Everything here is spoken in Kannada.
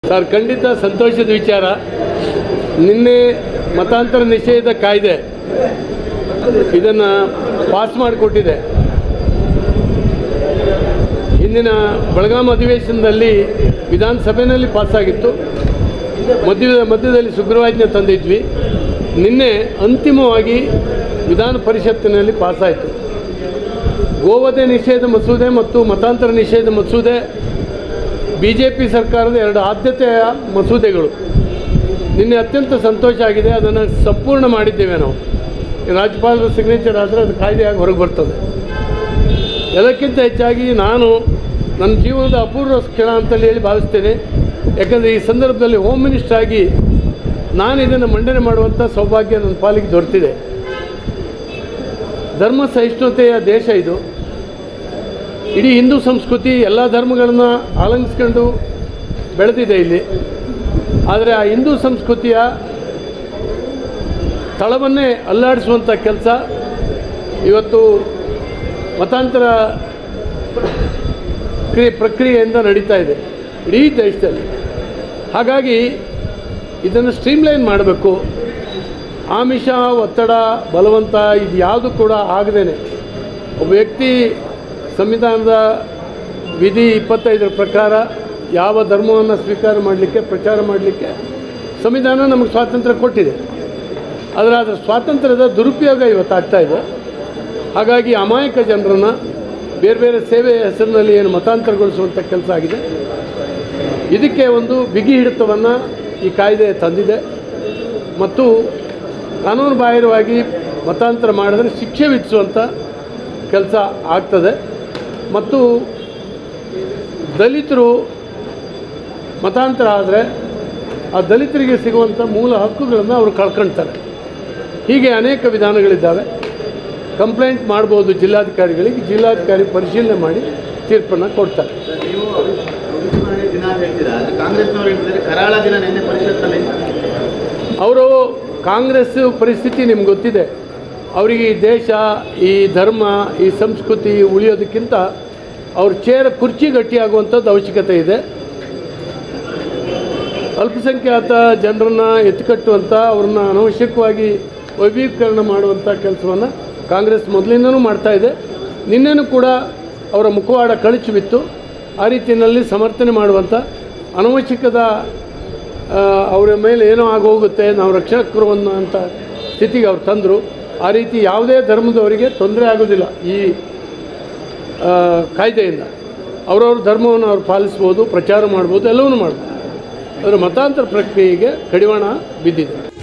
ಸರ್ ಖಂಡಿತ ಸಂತೋಷದ ವಿಚಾರ ನಿನ್ನೆ ಮತಾಂತರ ನಿಷೇಧ ಕಾಯ್ದೆ ಇದನ್ನು ಪಾಸ್ ಮಾಡಿಕೊಟ್ಟಿದೆ ಹಿಂದಿನ ಬೆಳಗಾಂ ಅಧಿವೇಶನದಲ್ಲಿ ವಿಧಾನಸಭೆಯಲ್ಲಿ ಪಾಸಾಗಿತ್ತು ಮಧ್ಯ ಮಧ್ಯದಲ್ಲಿ ಸುಗ್ರೀವಾಜ್ಞೆ ತಂದಿದ್ವಿ ನಿನ್ನೆ ಅಂತಿಮವಾಗಿ ವಿಧಾನ ಪರಿಷತ್ತಿನಲ್ಲಿ ಪಾಸಾಯಿತು ಗೋವಧೆ ನಿಷೇಧ ಮಸೂದೆ ಮತ್ತು ಮತಾಂತರ ನಿಷೇಧ ಮಸೂದೆ ಬಿ ಜೆ ಪಿ ಸರ್ಕಾರದ ಎರಡು ಆದ್ಯತೆಯ ಮಸೂದೆಗಳು ನಿನ್ನೆ ಅತ್ಯಂತ ಸಂತೋಷ ಆಗಿದೆ ಅದನ್ನು ಸಂಪೂರ್ಣ ಮಾಡಿದ್ದೇವೆ ನಾವು ಈ ರಾಜ್ಯಪಾಲರ ಸಿಗ್ನೇಚರ್ ಆದರೆ ಅದು ಕಾಯ್ದೆಯಾಗಿ ಹೊರಗೆ ಬರ್ತದೆ ಎಲ್ಲಕ್ಕಿಂತ ಹೆಚ್ಚಾಗಿ ನಾನು ನನ್ನ ಜೀವನದ ಅಪೂರ್ವ ಕ್ಷಣ ಅಂತೇಳಿ ಹೇಳಿ ಭಾವಿಸ್ತೇನೆ ಯಾಕಂದರೆ ಈ ಸಂದರ್ಭದಲ್ಲಿ ಹೋಮ್ ಮಿನಿಸ್ಟರ್ ಆಗಿ ನಾನು ಇದನ್ನು ಮಂಡನೆ ಮಾಡುವಂಥ ಸೌಭಾಗ್ಯ ನನ್ನ ಪಾಲಿಗೆ ದೊರೆತಿದೆ ಧರ್ಮ ಸಹಿಷ್ಣುತೆಯ ದೇಶ ಇದು ಇಡೀ ಹಿಂದೂ ಸಂಸ್ಕೃತಿ ಎಲ್ಲ ಧರ್ಮಗಳನ್ನು ಆಲಂಗಿಸ್ಕೊಂಡು ಬೆಳೆದಿದೆ ಇಲ್ಲಿ ಆದರೆ ಆ ಹಿಂದೂ ಸಂಸ್ಕೃತಿಯ ತಳವನ್ನೇ ಅಲ್ಲಾಡಿಸುವಂಥ ಕೆಲಸ ಇವತ್ತು ಮತಾಂತರ ಕ್ರಿಯೆ ಪ್ರಕ್ರಿಯೆಯಿಂದ ನಡೀತಾ ಇದೆ ಇಡೀ ದೇಶದಲ್ಲಿ ಹಾಗಾಗಿ ಇದನ್ನು ಸ್ಟ್ರೀಮ್ಲೈನ್ ಮಾಡಬೇಕು ಆಮಿಷ ಒತ್ತಡ ಬಲವಂತ ಇದು ಯಾವುದು ಕೂಡ ಆಗದೇನೆ ಒಬ್ಬ ವ್ಯಕ್ತಿ ಸಂವಿಧಾನದ ವಿಧಿ ಇಪ್ಪತ್ತೈದರ ಪ್ರಕಾರ ಯಾವ ಧರ್ಮವನ್ನು ಸ್ವೀಕಾರ ಮಾಡಲಿಕ್ಕೆ ಪ್ರಚಾರ ಮಾಡಲಿಕ್ಕೆ ಸಂವಿಧಾನ ನಮಗೆ ಸ್ವಾತಂತ್ರ್ಯ ಕೊಟ್ಟಿದೆ ಆದರೆ ಅದರ ಸ್ವಾತಂತ್ರ್ಯದ ದುರುಪಯೋಗ ಇವತ್ತಾಗ್ತಾ ಇದೆ ಹಾಗಾಗಿ ಅಮಾಯಕ ಜನರನ್ನು ಬೇರೆ ಬೇರೆ ಸೇವೆಯ ಹೆಸರಿನಲ್ಲಿ ಏನು ಮತಾಂತರಗೊಳಿಸುವಂಥ ಕೆಲಸ ಆಗಿದೆ ಇದಕ್ಕೆ ಒಂದು ಬಿಗಿ ಹಿಡಿತವನ್ನು ಈ ಕಾಯ್ದೆ ತಂದಿದೆ ಮತ್ತು ಕಾನೂನು ಬಾಹಿರವಾಗಿ ಮತಾಂತರ ಮಾಡಿದ್ರೆ ಶಿಕ್ಷೆ ವಿಧಿಸುವಂಥ ಕೆಲಸ ಆಗ್ತದೆ ಮತ್ತು ದಲಿತರು ಮತಾಂತರ ಆದರೆ ಆ ದಲಿತರಿಗೆ ಸಿಗುವಂಥ ಮೂಲ ಹಕ್ಕುಗಳನ್ನು ಅವರು ಕಳ್ಕೊಳ್ತಾರೆ ಹೀಗೆ ಅನೇಕ ವಿಧಾನಗಳಿದ್ದಾವೆ ಕಂಪ್ಲೇಂಟ್ ಮಾಡ್ಬೋದು ಜಿಲ್ಲಾಧಿಕಾರಿಗಳಿಗೆ ಜಿಲ್ಲಾಧಿಕಾರಿ ಪರಿಶೀಲನೆ ಮಾಡಿ ತೀರ್ಪನ್ನು ಕೊಡ್ತಾರೆ ನೀವು ಉಸ್ತುವಾರಿ ದಿನ ಅಂತ ಹೇಳ್ತೀರಾ ಅದು ಕಾಂಗ್ರೆಸ್ನವರು ಹೇಳ್ತಿದ್ದಾರೆ ಕರಾಳ ದಿನ ನಿನ್ನೆ ಪರಿಷತ್ನಲ್ಲಿ ಅವರು ಕಾಂಗ್ರೆಸ್ ಪರಿಸ್ಥಿತಿ ನಿಮ್ಗೆ ಗೊತ್ತಿದೆ ಅವರಿಗೆ ಈ ದೇಶ ಈ ಧರ್ಮ ಈ ಸಂಸ್ಕೃತಿ ಉಳಿಯೋದಕ್ಕಿಂತ ಅವ್ರ ಚೇರ್ ಕುರ್ಚಿ ಗಟ್ಟಿಯಾಗುವಂಥದ್ದು ಅವಶ್ಯಕತೆ ಇದೆ ಅಲ್ಪಸಂಖ್ಯಾತ ಜನರನ್ನು ಎತ್ತುಕಟ್ಟುವಂಥ ಅವ್ರನ್ನ ಅನವಶ್ಯಕವಾಗಿ ವೈಭೀಕರಣ ಮಾಡುವಂಥ ಕೆಲಸವನ್ನು ಕಾಂಗ್ರೆಸ್ ಮೊದಲಿಂದನೂ ಮಾಡ್ತಾ ಇದೆ ನಿನ್ನೆನೂ ಕೂಡ ಅವರ ಮುಖವಾಡ ಕಳಚಿ ಬಿತ್ತು ಆ ರೀತಿಯಲ್ಲಿ ಸಮರ್ಥನೆ ಮಾಡುವಂಥ ಅನವಶ್ಯಕದ ಆ, ಅವರ ಮೇಲೆ ಏನೋ ಆಗೋಗುತ್ತೆ ನಾವು ರಕ್ಷಕರು ಅನ್ನೋಂಥ ಸ್ಥಿತಿಗೆ ಅವ್ರು ತಂದರು ಆ ರೀತಿ ಯಾವುದೇ ಧರ್ಮದವರಿಗೆ ತೊಂದರೆ ಆಗೋದಿಲ್ಲ ಈ ಆ, ಕಾಯ್ದೆಯಿಂದ ಅವರವ್ರ ಧರ್ಮವನ್ನು ಅವ್ರು ಪಾಲಿಸ್ಬೋದು ಪ್ರಚಾರ ಮಾಡ್ಬೋದು ಎಲ್ಲವನ್ನೂ ಮಾಡ್ಬೋದು ಅದರ ಮತಾಂತರ ಪ್ರಕ್ರಿಯೆಗೆ ಕಡಿವಾಣ ಬಿದ್ದಿದೆ